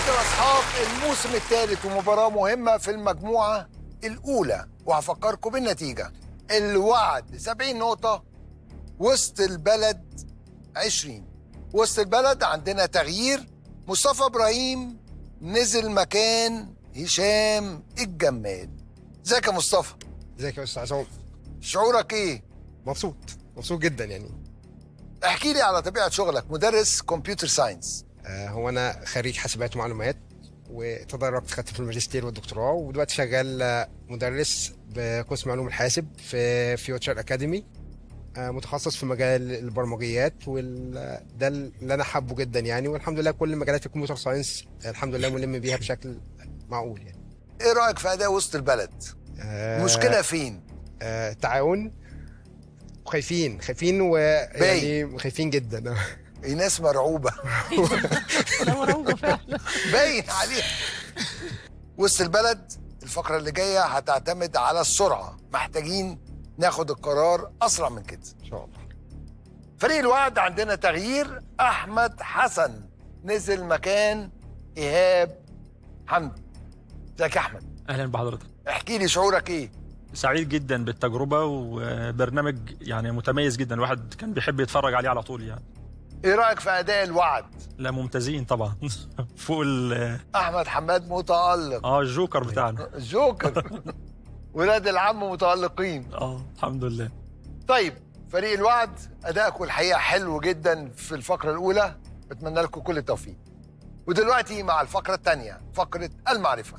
كابتن اسحاق الموسم الثالث ومباراه مهمه في المجموعه الاولى وهفكركم بالنتيجه الوعد 70 نقطه وسط البلد 20 وسط البلد عندنا تغيير مصطفى ابراهيم نزل مكان هشام الجمال ازيك يا مصطفى ازيك يا استاذ عصام شعورك ايه مبسوط مبسوط جدا يعني احكي لي على طبيعه شغلك مدرس كمبيوتر ساينس آه هو انا خريج حاسبات ومعلومات وتدربت خدت في الماجستير والدكتوراه ودلوقتي شغال آه، مدرس بقسم علوم الحاسب في فيوتشر اكاديمي آه متخصص في مجال البرمجيات وده اللي انا حابه جدا يعني والحمد لله كل مجالات الكمبيوتر ساينس آه، الحمد لله ملم بيها بشكل معقول يعني ايه رايك في اداء وسط البلد آه مشكله فين آه تعاون وخايفين خايفين ويعني خايفين جدا ايناس مرعوبه انا مرعوبه فعلا باين عليها وسط البلد الفقره اللي جايه هتعتمد على السرعه محتاجين ناخد القرار اسرع من كده ان شاء الله فريق الوعد عندنا تغيير احمد حسن نزل مكان ايهاب حمدي ازيك يا احمد اهلا بحضرتك احكي لي شعورك ايه سعيد جدا بالتجربه وبرنامج يعني متميز جدا الواحد كان بيحب يتفرج عليه على طول يعني ايه رايك في اداء الوعد لا ممتازين طبعا فوق ال احمد حماد متالق اه الجوكر بتاعنا جوكر ولاد العم متالقين اه الحمد لله طيب فريق الوعد ادائكم الحقيقه حلو جدا في الفقره الاولى بتمنى لكم كل التوفيق ودلوقتي مع الفقره الثانيه فقره المعرفه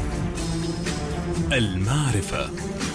المعرفة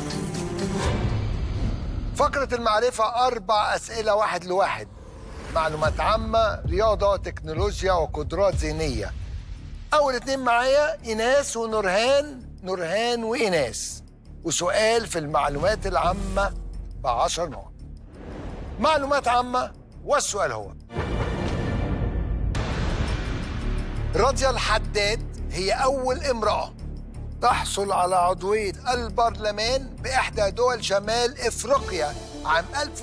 فقرة المعرفة أربع أسئلة واحد لواحد معلومات عامة رياضة تكنولوجيا وقدرات ذهنية أول اتنين معايا إيناس ونورهان نورهان وإيناس وسؤال في المعلومات العامة بعشر نقط معلومات عامة والسؤال هو راضية الحداد هي أول امرأة تحصل على عضوية البرلمان بإحدى دول شمال إفريقيا عام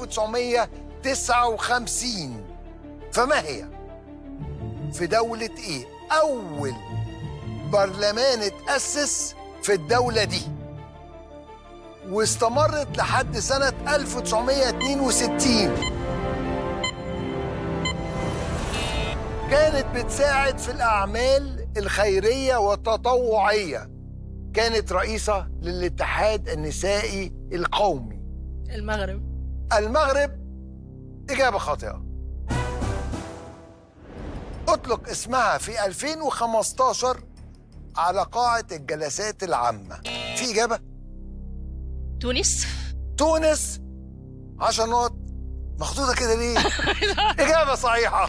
1959 فما هي؟ في دولة إيه؟ أول برلمان اتأسس في الدولة دي واستمرت لحد سنة 1962 كانت بتساعد في الأعمال الخيرية والتطوعية كانت رئيسة للاتحاد النسائي القومي المغرب المغرب إجابة خاطئة أطلق اسمها في 2015 على قاعة الجلسات العامة في إجابة تونس تونس 10 نقط مخطوطة كده ليه؟ إجابة صحيحة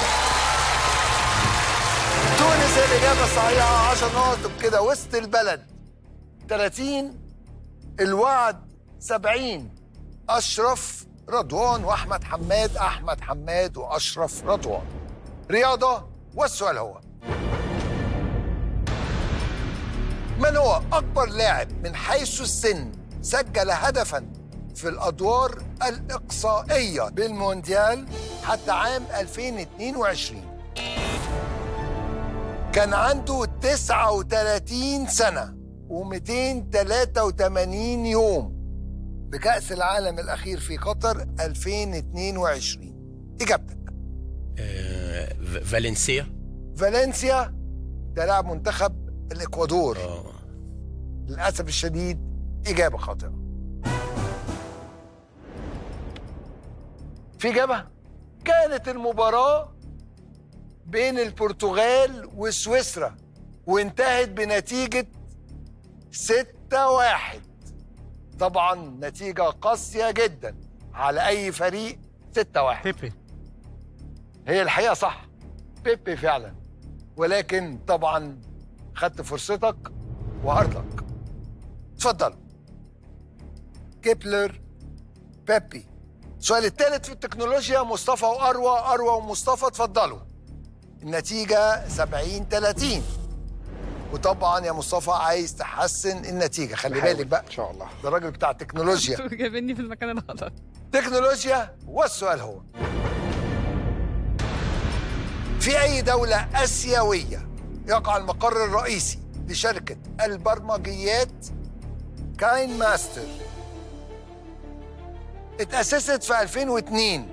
تونس هي الإجابة الصحيحة 10 نقط وبكده وسط البلد 30 الوعد 70 أشرف رضوان وأحمد حماد أحمد حماد وأشرف رضوان رياضة والسؤال هو من هو أكبر لاعب من حيث السن سجل هدفا في الأدوار الإقصائية بالمونديال حتى عام 2022 كان عنده 39 سنة و283 يوم بكأس العالم الأخير في قطر 2022 إجابتك آه، ف- فالنسيا فالنسيا ده لاعب منتخب الإكوادور اه للأسف الشديد إجابة خاطئة في إجابة كانت المباراة بين البرتغال وسويسرا وانتهت بنتيجة ستة واحد طبعا نتيجة قاسية جدا على أي فريق ستة واحد بيبي هي الحقيقة صح بيبي فعلا ولكن طبعا خدت فرصتك وهارلك اتفضل كيبلر بيبي السؤال الثالث في التكنولوجيا مصطفى وأروى أروى ومصطفى اتفضلوا النتيجة 70 30 وطبعا يا مصطفى عايز تحسن النتيجة خلي بالك بقى ان شاء الله ده الراجل بتاع التكنولوجيا جايبني في المكان الغلط تكنولوجيا والسؤال هو في أي دولة آسيوية يقع المقر الرئيسي لشركة البرمجيات كاين ماستر اتأسست في 2002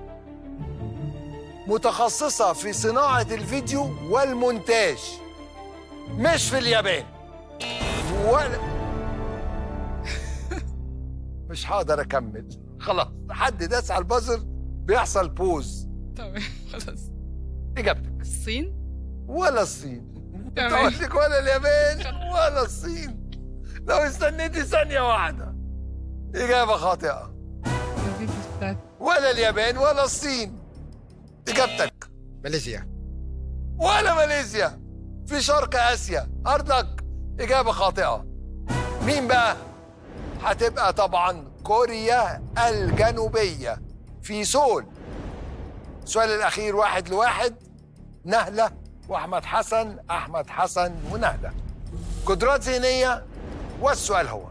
متخصصة في صناعة الفيديو والمونتاج مش في اليابان ولا مش هقدر اكمل خلاص حد داس على البازر بيحصل بوز تمام خلاص اجابتك الصين ولا الصين تمام. اقول لك ولا اليابان ولا الصين لو استنيتي ثانية واحدة إجابة خاطئة الفيديو بتاعت ولا اليابان ولا الصين إجابتك ماليزيا ولا ماليزيا في شرق آسيا أرضك إجابة خاطئة مين بقى؟ هتبقى طبعا كوريا الجنوبية في سول السؤال الأخير واحد لواحد نهلة وأحمد حسن أحمد حسن ونهلة قدرات ذهنية والسؤال هو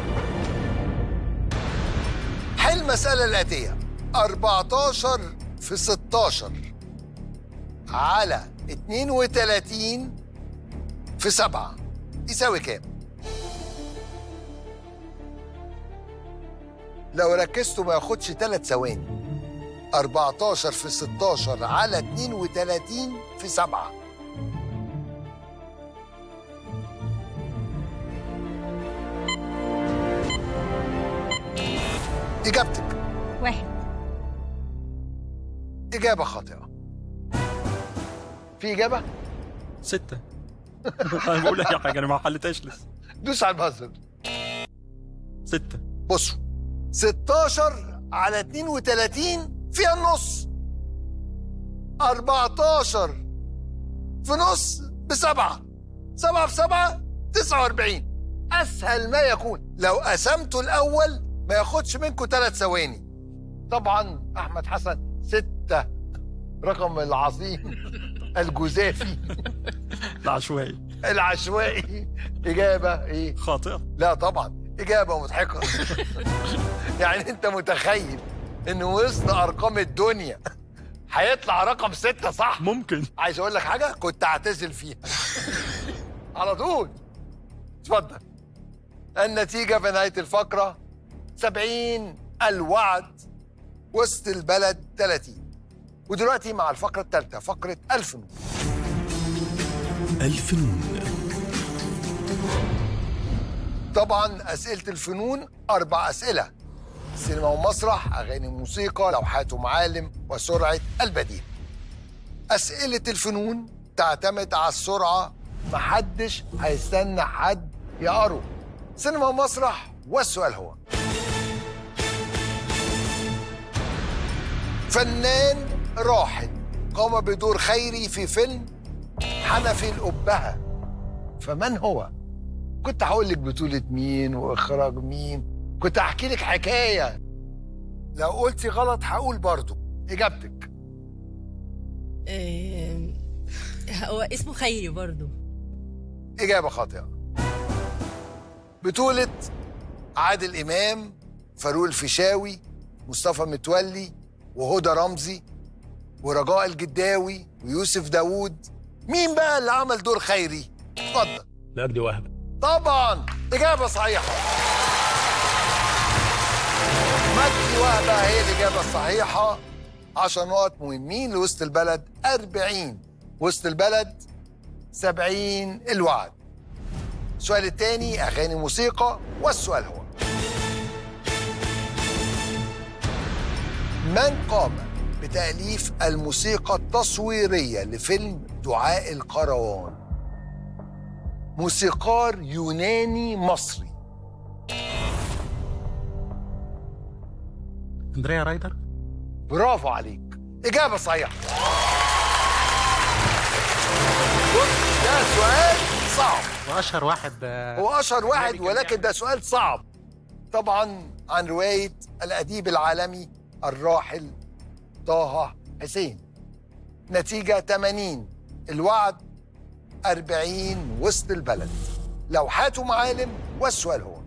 حل المسألة الآتية 14 في 16 على 32 في 7 يساوي كام؟ لو ركزتوا ما ياخدش 3 ثواني 14 في 16 على 32 في 7 إجابتك واحد إجابة خاطئة في إجابة؟ ستة انا بقول اي حاجه انا ما حلتهاش لسه دوس على البازر ستة بصوا 16 على 32 فيها النص 14 في نص بسبعة سبعة في سبعة 49 أسهل ما يكون لو قسمتوا الأول ما ياخدش منكم ثلاث ثواني طبعا أحمد حسن ستة رقم العظيم الجزافي العشوائي العشوائي إجابة إيه؟ خاطئة لا طبعا إجابة مضحكة يعني أنت متخيل إن وسط أرقام الدنيا هيطلع رقم ستة صح؟ ممكن عايز أقول لك حاجة كنت هعتزل فيها على طول اتفضل النتيجة في نهاية الفقرة 70 الوعد وسط البلد 30 ودلوقتي مع الفقرة الثالثة فقرة ألف نور الفنون طبعا أسئلة الفنون أربع أسئلة سينما ومسرح أغاني موسيقى لوحات ومعالم وسرعة البديل أسئلة الفنون تعتمد على السرعة محدش هيستنى حد يقروا سينما ومسرح والسؤال هو فنان راحل قام بدور خيري في فيلم حنفي الأبهة فمن هو؟ كنت هقول لك بطولة مين وإخراج مين كنت أحكي لك حكاية لو قلتي غلط هقول برضو إجابتك آم، هو اسمه خيري برضو إجابة خاطئة بطولة عادل إمام فاروق الفيشاوي مصطفى متولي وهدى رمزي ورجاء الجداوي ويوسف داوود مين بقى اللي عمل دور خيري؟ اتفضل مجدي وهبة طبعا إجابة صحيحة مجدي وهبة هي الإجابة الصحيحة 10 نقط مهمين لوسط البلد 40 وسط البلد 70 الوعد السؤال الثاني أغاني موسيقى والسؤال هو من قام بتأليف الموسيقى التصويرية لفيلم دعاء القروان موسيقار يوناني مصري اندريا رايدر برافو عليك إجابة صحيحة بص ده سؤال صعب واشهر واحد آه، هو أشهر واحد أجنبي كان ولكن بيعمل. ده سؤال صعب طبعا عن رواية الأديب العالمي الراحل طه حسين نتيجة 80 الوعد 40 وسط البلد لوحات ومعالم والسؤال هو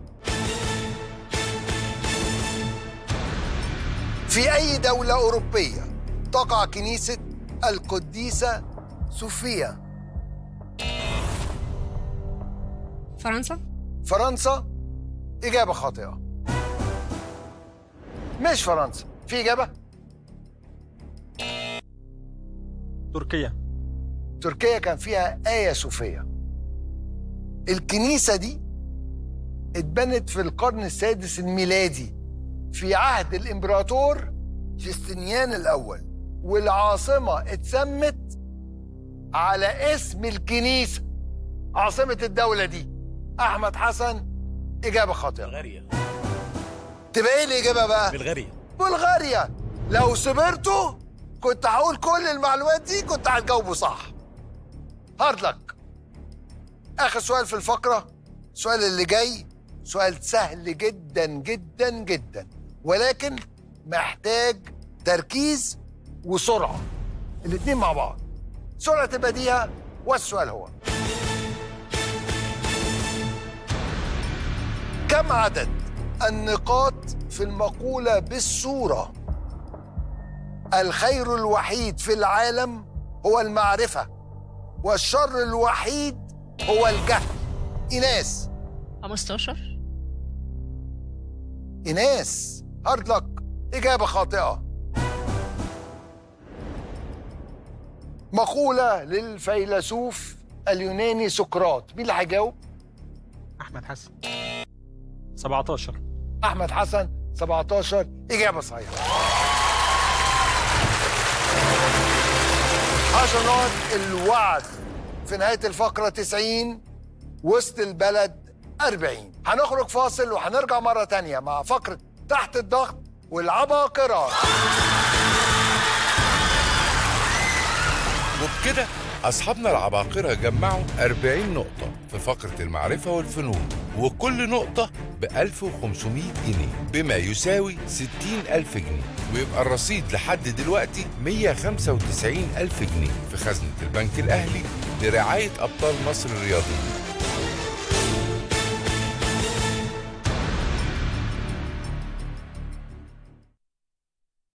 في أي دولة أوروبية تقع كنيسة القديسة صوفيا فرنسا فرنسا إجابة خاطئة مش فرنسا في إجابة تركيا تركيا كان فيها آيا صوفيا الكنيسة دي اتبنت في القرن السادس الميلادي في عهد الإمبراطور جستنيان الأول والعاصمة اتسمت على اسم الكنيسة عاصمة الدولة دي أحمد حسن إجابة خاطئة بلغاريا تبقى إيه الإجابة بقى؟ بلغاريا بلغاريا لو صبرتوا كنت هقول كل المعلومات دي كنت هتجاوبوا صح هارد لك اخر سؤال في الفقره السؤال اللي جاي سؤال سهل جدا جدا جدا ولكن محتاج تركيز وسرعه الاتنين مع بعض سرعه البديهه والسؤال هو كم عدد النقاط في المقوله بالصوره الخير الوحيد في العالم هو المعرفة والشر الوحيد هو الجهل إيناس 15 إيناس هارد لك إجابة خاطئة مقولة للفيلسوف اليوناني سقراط مين اللي هيجاوب؟ احمد حسن 17 أحمد حسن 17 إجابة صحيحة 10 نقط الوعد في نهاية الفقرة 90 وسط البلد 40 هنخرج فاصل وهنرجع مرة تانية مع فقرة تحت الضغط والعباقرة وبكده أصحابنا العباقرة جمعوا 40 نقطة في فقرة المعرفة والفنون وكل نقطة ب 1500 جنيه بما يساوي 60 ألف جنيه ويبقى الرصيد لحد دلوقتي 195 ألف جنيه في خزنة البنك الأهلي لرعاية أبطال مصر الرياضيين